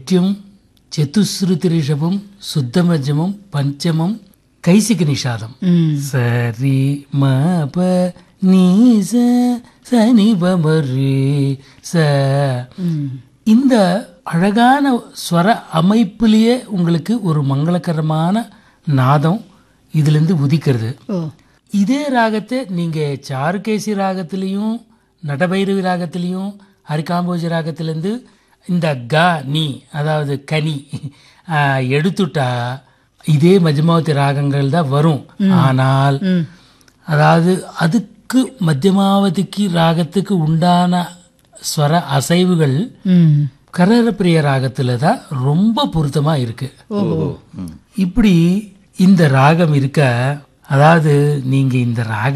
ஷட்யம் சதுஸ்ருதி ரிஷபம் சுத்தமஜமம் பஞ்சமம் கைசிக நிஷாதம் ம் சரி ம ப நீ ச சனி பமரி ச ம் இந்த அழகான ஸ்வர அமைப்பிலேயே உங்களுக்கு ஒரு மங்களகரமான நாதம் இதிலிருந்து உதிக்கிறது ஓ இதே ராகத்தை நீங்க சாருகேசி ராகத்திலையும் நடபைரவி ராகத்திலையும் ஹரிகாம்போஜி ராகத்திலேருந்து இந்த க நீ அதாவது கனி ஆஹ், எடுத்துட்டா இதே மஜ்மாவதி ராகங்கள் தான் வரும் ஆனால் ம் அதாவது அதுக்கு மத்தியமாவதிக்கு ராகத்துக்கு உண்டான ஸ்வர அசைவுகள் ம் கரரப்பிரிய ராகத்துல தான் ரொம்ப பொருத்தமா இருக்கு ஓஹோ இப்படி இந்த ராகம் இருக்க அதாவது நீங்க இந்த ராக